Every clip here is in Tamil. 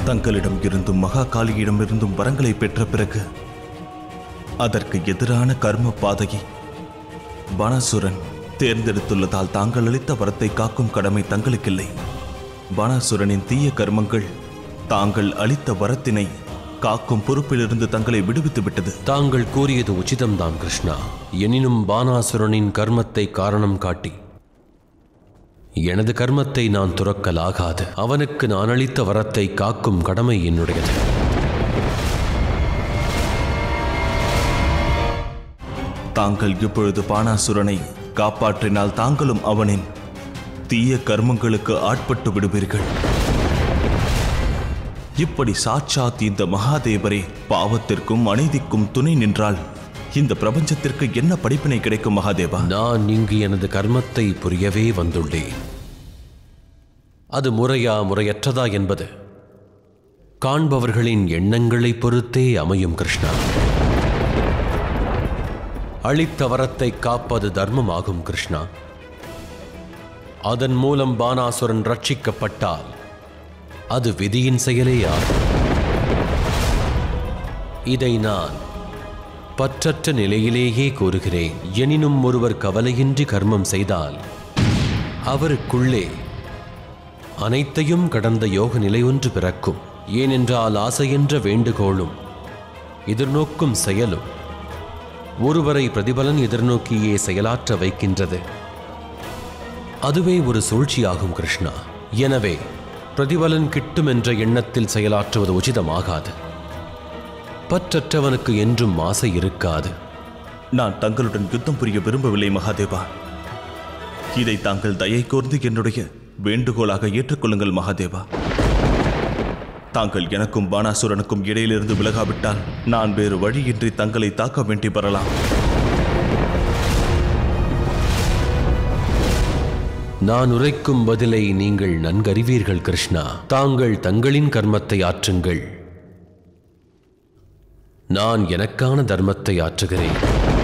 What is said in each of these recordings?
தங்களிடம் இருந்தும் மகா காளியிடமிருந்தும் வரங்களை பெற்ற பிறகு அதற்கு எதிரான கர்ம பாதையை பானாசுரன் தேர்ந்தெடுத்துள்ளதால் தாங்கள் அளித்த வரத்தை காக்கும் கடமை தங்களுக்கில்லை பானாசுரனின் தீய கர்மங்கள் தாங்கள் அளித்த வரத்தினை காக்கும் பொறுப்பிலிருந்து தங்களை விடுவித்து விட்டது தாங்கள் கூறியது உச்சிதம்தான் கிருஷ்ணா எனினும் பானாசுரனின் கர்மத்தை காரணம் காட்டி எனது கர்மத்தை நான் துறக்கலாகாது அவனுக்கு நான் அளித்த வரத்தை காக்கும் கடமை என்னுடையது தாங்கள் இப்பொழுது பானாசுரனை காப்பாற்றினால் தாங்களும் அவனின் தீய கர்மங்களுக்கு ஆட்பட்டு விடுவீர்கள் இப்படி சாட்சாத் இந்த மகாதேவரே பாவத்திற்கும் அநீதிக்கும் துணை நின்றால் இந்த பிரபஞ்சத்திற்கு என்ன படிப்பினை கிடைக்கும் மகாதேவா நான் இங்கு எனது கர்மத்தை புரியவே வந்துள்ளேன் அது முறையா முறையற்றதா என்பது காண்பவர்களின் எண்ணங்களை பொறுத்தே அமையும் கிருஷ்ணா அளித்த வரத்தை காப்பது தர்மமாகும் கிருஷ்ணா அதன் மூலம் பானாசுரன் ரட்சிக்கப்பட்டால் அது விதியின் செயலே ஆகும் இதை நான் பற்றற்ற நிலையிலேயே கூறுகிறேன் எனினும் ஒருவர் கவலையின்றி கர்மம் செய்தால் அவருக்குள்ளே அனைத்தையும் கடந்த யோக நிலை ஒன்று பிறக்கும் ஏனென்றால் ஆசையென்ற வேண்டுகோளும் எதிர்நோக்கும் செயலும் ஒருவரை பிரதிபலன் எதிர்நோக்கியே செயலாற்ற வைக்கின்றது அதுவே ஒரு சூழ்ச்சியாகும் கிருஷ்ணா எனவே பிரதிபலன் கிட்டும் என்ற எண்ணத்தில் செயலாற்றுவது உச்சிதமாகாது பற்றற்றவனுக்கு என்றும் ஆசை இருக்காது நான் தங்களுடன் யுத்தம் புரிய விரும்பவில்லை மகாதேவா இதை தாங்கள் தயை கூர்ந்து என்னுடைய வேண்டுகோளாக ஏற்றுக்கொள்ளுங்கள் மகாதேவா தாங்கள் எனக்கும் பானாசுரனுக்கும் இடையிலிருந்து விலகாவிட்டால் நான் வேறு வழியின்றி தங்களை தாக்க வேண்டி வரலாம் நான் உரைக்கும் பதிலை நீங்கள் நன்கறிவீர்கள் கிருஷ்ணா தாங்கள் தங்களின் கர்மத்தை ஆற்றுங்கள் நான் எனக்கான தர்மத்தை ஆற்றுகிறேன்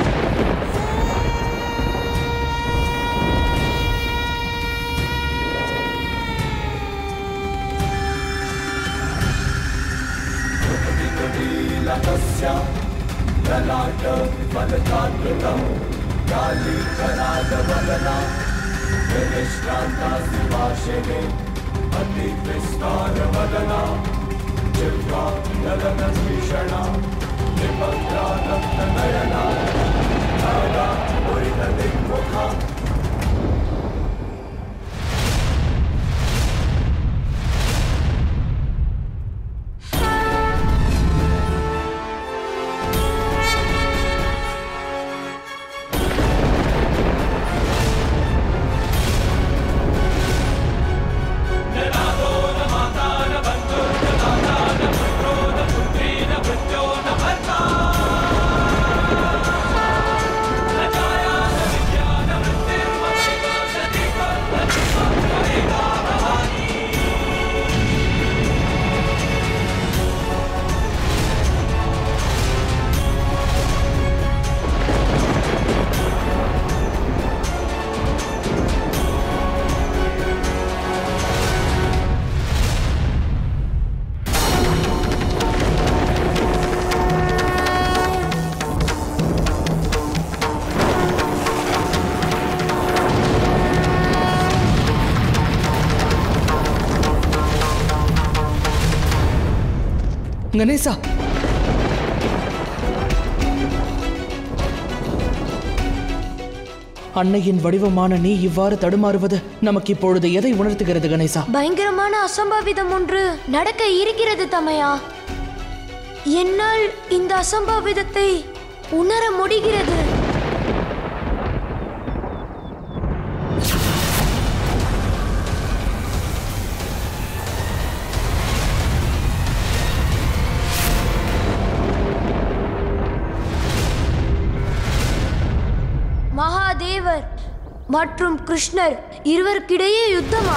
கணேசா அன்னையின் வடிவமான நீ இவ்வாறு தடுமாறுவது நமக்கு இப்பொழுது எதை உணர்த்துகிறது கணேசா பயங்கரமான அசம்பாவிதம் ஒன்று நடக்க இருக்கிறது தமையா என்னால் இந்த அசம்பாவிதத்தை உணர முடிகிறது மகாதேவர் மற்றும் கிருஷ்ணர் இருவருக்கிடையே யுத்தமா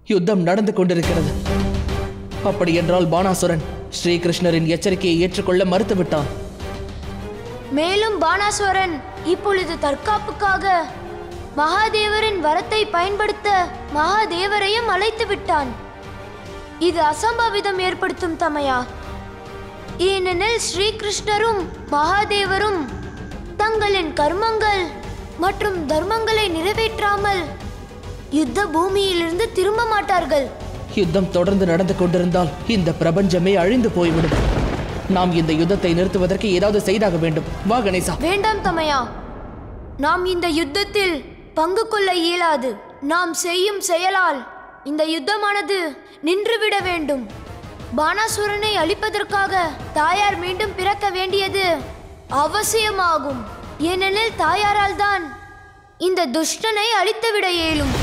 யுத்தம் நடந்து கொண்டிருக்கிறது அப்படி என்றால் பானாசுரன் ஸ்ரீகிருஷ்ணரின் எச்சரிக்கையை ஏற்றுக்கொள்ள மறுத்துவிட்டான் மேலும் பானாசுரன் இப்பொழுது தற்காப்புக்காக மகாதேவரின் வரத்தை பயன்படுத்த மகாதேவரையும் அழைத்து விட்டான் இது அசம்பாவிதம் ஏற்படுத்தும் தமையா ஏனெனில் ஸ்ரீகிருஷ்ணரும் மகாதேவரும் தங்களின் கர்மங்கள் மற்றும் தர்மங்களை நிறைவேற்றாமல் யுத்த பூமியிலிருந்து திரும்ப மாட்டார்கள் யுத்தம் தொடர்ந்து நடந்து கொண்டிருந்தால் இந்த பிரபஞ்சமே அழிந்து போய்விடும் நாம் இந்த யுத்தத்தை நிறுத்துவதற்கு ஏதாவது செய்தாக வேண்டும் வா கணேசா வேண்டாம் தமையா நாம் இந்த யுத்தத்தில் பங்கு கொள்ள இயலாது நாம் செய்யும் செயலால் இந்த யுத்தமானது நின்றுவிட வேண்டும் பானாசுரனை அழிப்பதற்காக தாயார் மீண்டும் பிறக்க வேண்டியது அவசியமாகும் ஏனெனில் தாயாரால் தான் இந்த துஷ்டனை அழித்துவிட இயலும்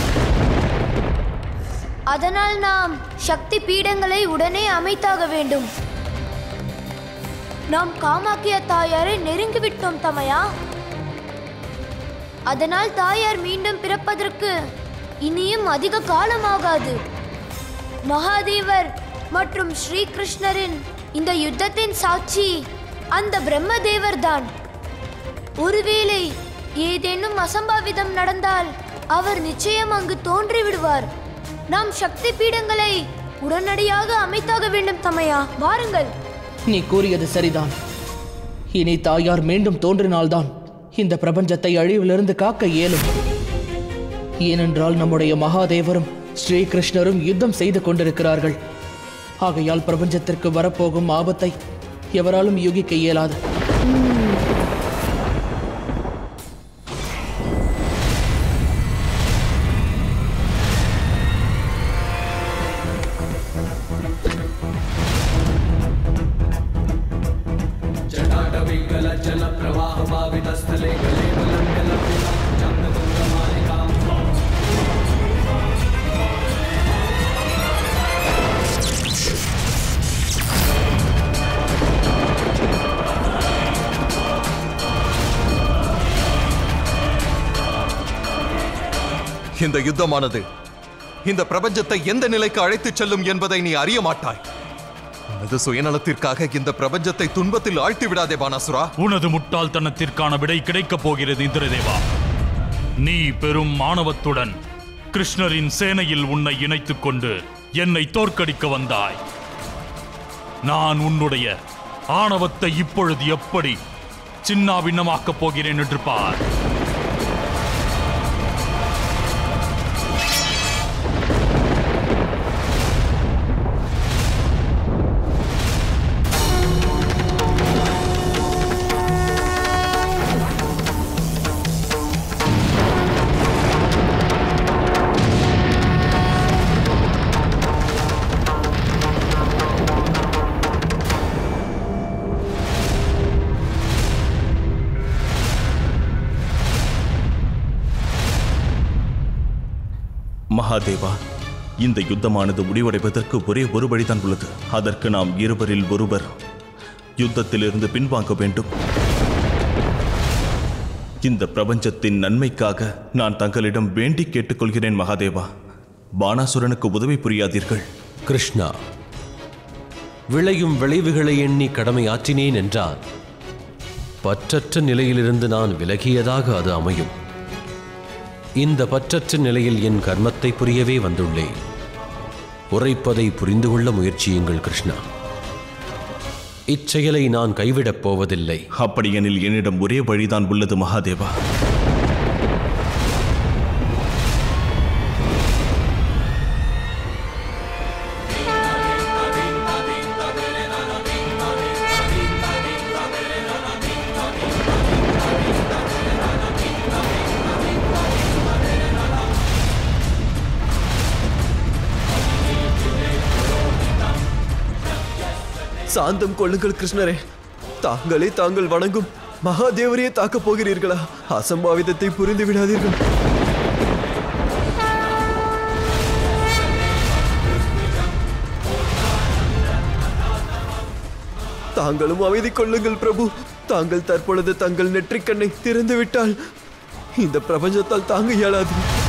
அதனால் நாம் சக்தி பீடங்களை உடனே அமைத்தாக வேண்டும் நாம் காமாக்கிய தாயாரை நெருங்கிவிட்டோம் தமையா அதனால் தாயார் மீண்டும் பிறப்பதற்கு இனியும் அதிக காலமாகாது மகாதேவர் மற்றும் ஸ்ரீகிருஷ்ணரின் இந்த யுத்தத்தின் சாட்சி அந்த பிரம்மதேவர் தான் ஒருவேளை ஏதேனும் அசம்பாவிதம் நடந்தால் அவர் நிச்சயம் அங்கு தோன்றி விடுவார் நாம் சக்தி பீடங்களை உடனடியாக அமைத்தாக வேண்டும் தமையா வாருங்கள் நீ கூறியது சரிதான் இனி தாயார் மீண்டும் தோன்றினால்தான் இந்த பிரபஞ்சத்தை அழிவிலிருந்து காக்க இயலும் ஏனென்றால் நம்முடைய மகாதேவரும் ஸ்ரீகிருஷ்ணரும் யுத்தம் செய்து கொண்டிருக்கிறார்கள் ஆகையால் பிரபஞ்சத்திற்கு வரப்போகும் ஆபத்தை எவராலும் யூகிக்க இயலாது இந்த யுத்தமானது இந்த பிரபஞ்சத்தை எந்த நிலைக்கு அழைத்துச் செல்லும் என்பதை நீ அறிய மாட்டாய் உனது சுயநலத்திற்காக இந்த பிரபஞ்சத்தை துன்பத்தில் ஆழ்த்தி விடாதே பானாசுரா உனது முட்டாள்தனத்திற்கான விடை கிடைக்கப் போகிறது இந்திரதேவா நீ பெரும் மாணவத்துடன் கிருஷ்ணரின் சேனையில் உன்னை இணைத்துக் கொண்டு என்னை தோற்கடிக்க வந்தாய் நான் உன்னுடைய ஆணவத்தை இப்பொழுது எப்படி சின்னாபின்னமாக்கப் போகிறேன் என்று பார் மகாதேவா இந்த யுத்தமானது முடிவடைவதற்கு ஒரே ஒரு வழிதான் உள்ளது அதற்கு நாம் இருவரில் ஒருவர் யுத்தத்திலிருந்து பின்வாங்க வேண்டும் இந்த பிரபஞ்சத்தின் நன்மைக்காக நான் தங்களிடம் வேண்டி கேட்டுக்கொள்கிறேன் மகாதேவா பானாசுரனுக்கு உதவி புரியாதீர்கள் கிருஷ்ணா விளையும் விளைவுகளை எண்ணி கடமை ஆற்றினேன் என்றால் பற்றற்ற நிலையிலிருந்து நான் விலகியதாக அது அமையும் இந்த பற்றற்ற நிலையில் என் கர்மத்தை புரியவே வந்துள்ளேன் உரைப்பதை புரிந்து கொள்ள முயற்சியுங்கள் கிருஷ்ணா இச்செயலை நான் கைவிடப் போவதில்லை அப்படியெனில் என்னிடம் ஒரே வழிதான் உள்ளது மகாதேவா சாந்தம் கொள்ளுங்கள் கிருஷ்ணரே தாங்களே தாங்கள் வணங்கும் மகாதேவரையே தாக்கப் போகிறீர்களா அசம்பாவிதத்தை புரிந்து விடாதீர்கள் தாங்களும் அமைதி கொள்ளுங்கள் பிரபு தாங்கள் தற்பொழுது தங்கள் நெற்றிக்கண்ணை திறந்து விட்டால் இந்த பிரபஞ்சத்தால் தாங்க இயலாது